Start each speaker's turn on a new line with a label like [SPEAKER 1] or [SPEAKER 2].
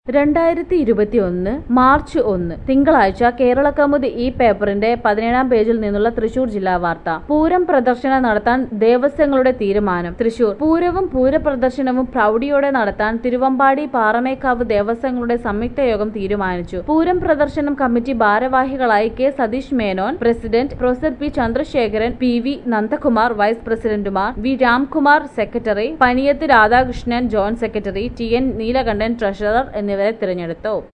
[SPEAKER 1] രണ്ടായിരത്തി ഇരുപത്തിയൊന്ന് മാർച്ച് ഒന്ന് തിങ്കളാഴ്ച കേരള കൗമുദി ഈ പേപ്പറിന്റെ പതിനേഴാം പേജിൽ നിന്നുള്ള തൃശൂർ ജില്ലാ വാർത്ത പൂരം പ്രദർശനം നടത്താൻ ദേവസ്വങ്ങളുടെ തീരുമാനം തൃശൂർ പൂരവും പൂരപ്രദർശനവും പ്രൗഢിയോടെ നടത്താൻ തിരുവമ്പാടി പാറമേക്കാവ് ദേവസ്വങ്ങളുടെ സംയുക്ത യോഗം തീരുമാനിച്ചു പൂരം പ്രദർശനം കമ്മിറ്റി ഭാരവാഹികളായി K Satheesh Menon president professor P Chandrasekharan P V Nandakumar vice പ്രസിഡന്റുമാർ V Ramkumar secretary Paniyath Radhakrishnan joint secretary T N Neelakantan treasurer എന്നിവരെ തിരഞ്ഞെടുത്തു